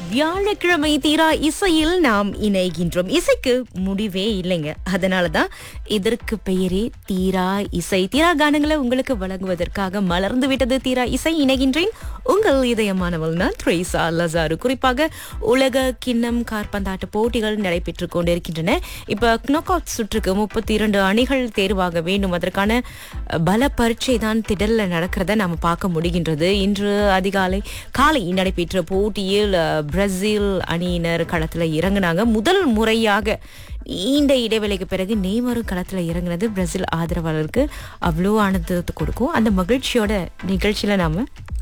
வியாழக்கிழமை தீரா இசையில் நாம் இணைகின்றோம் இசைக்கு முடிவே இல்லைங்க அதனாலதான் இதற்கு பெயரே தீரா இசை தீரா கானங்களை உங்களுக்கு வழங்குவதற்காக மலர்ந்து விட்டது தீரா இசை இணைகின்றேன் உங்கள் இதயமானவள் நான் த்ரேசா லசாரு குறிப்பாக உலக கிண்ணம் கார்பந்தாட்ட போட்டிகள் நடைபெற்றுக் கொண்டிருக்கின்றன இப்ப knock out சுற்றுக்கு முப்பத்தி இரண்டு அணிகள் தேர்வாக வேண்டும் அதற்கான அஹ், பல பரீட்சை தான் திடல்ல நடக்கிறத நாம பார்க்க முடிகின்றது இன்று அதிகாலை காலை நடைபெற்ற போட்டியில் அஹ், பிரேசில் அணியினர் களத்துல இறங்குனாங்க முதல் முறையாக நீண்ட இடைவேளைக்கு பிறகு நெய்மரும் களத்துல இறங்குனது பிரேசில் ஆதரவாளருக்கு அவ்வளோ ஆனந்தத்தை கொடுக்கும் அந்த மகிழ்ச்சியோட நிகழ்ச்சியில நாம